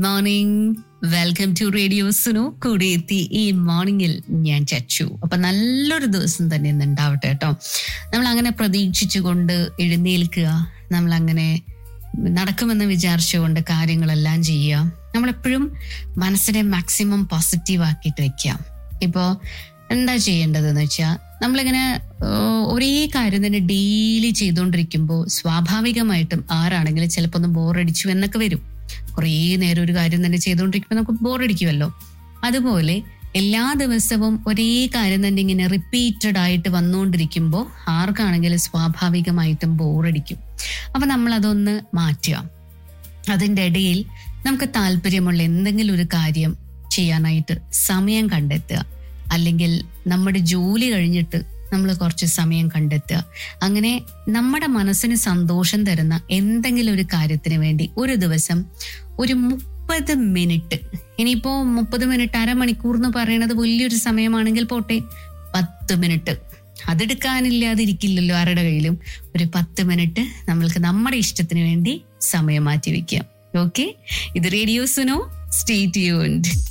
morning welcome to radio Sunu കൂടെ എത്തി ഈ മോർണിംഗിൽ ഞാൻ ചച്ചു അപ്പൊ നല്ലൊരു ദിവസം തന്നെ ഇന്ന് ഉണ്ടാവട്ടെ കേട്ടോ നമ്മൾ അങ്ങനെ പ്രതീക്ഷിച്ചുകൊണ്ട് എഴുന്നേൽക്കുക നമ്മൾ അങ്ങനെ നടക്കുമെന്ന് വിചാരിച്ചുകൊണ്ട് കാര്യങ്ങളെല്ലാം ചെയ്യുക നമ്മളെപ്പോഴും മനസ്സിനെ മാക്സിമം പോസിറ്റീവ് ആക്കിയിട്ട് വെക്കാം ഇപ്പോ എന്താ ചെയ്യേണ്ടതെന്ന് വെച്ചാൽ നമ്മളിങ്ങനെ ഏഹ്, ഒരേ കാര്യം തന്നെ ഡെയിലി ചെയ്തുകൊണ്ടിരിക്കുമ്പോൾ സ്വാഭാവികമായിട്ടും ആരാണെങ്കിലും ചിലപ്പോൾ ഒന്ന് ബോറടിച്ചു എന്നൊക്കെ വരും കുറേ നേരം ഒരു കാര്യം തന്നെ ചെയ്തുകൊണ്ടിരിക്കുമ്പോൾ നമുക്ക് ബോറടിക്കുമല്ലോ അതുപോലെ എല്ലാ ദിവസവും ഒരേ കാര്യം തന്നെ ഇങ്ങനെ റിപ്പീറ്റഡ് ആയിട്ട് വന്നുകൊണ്ടിരിക്കുമ്പോൾ ആർക്കാണെങ്കിലും സ്വാഭാവികമായിട്ടും ബോറടിക്കും അപ്പൊ നമ്മൾ അതൊന്ന് മാറ്റുക അതിൻ്റെ ഇടയിൽ നമുക്ക് താല്പര്യമുള്ള എന്തെങ്കിലും ഒരു കാര്യം ചെയ്യാനായിട്ട് സമയം കണ്ടെത്തുക അല്ലെങ്കിൽ നമ്മുടെ ജോലി കഴിഞ്ഞിട്ട് നമ്മൾ കുറച്ച് സമയം കണ്ടെത്തുക അങ്ങനെ നമ്മുടെ മനസ്സിന് സന്തോഷം തരുന്ന എന്തെങ്കിലും ഒരു കാര്യത്തിന് വേണ്ടി ഒരു ദിവസം ഒരു മുപ്പത് മിനിറ്റ് ഇനിയിപ്പോ മുപ്പത് മിനിറ്റ് അരമണിക്കൂർ എന്ന് പറയുന്നത് വലിയൊരു സമയമാണെങ്കിൽ പോട്ടെ പത്ത് മിനിറ്റ് അതെടുക്കാനില്ലാതിരിക്കില്ലല്ലോ ആരുടെ കയ്യിലും ഒരു പത്ത് മിനിറ്റ് നമ്മൾക്ക് നമ്മുടെ ഇഷ്ടത്തിന് വേണ്ടി സമയം മാറ്റി വെക്കാം ഓക്കെ ഇത് റേഡിയോ സുനോ സ്റ്റേ ട്യൂൺഡ്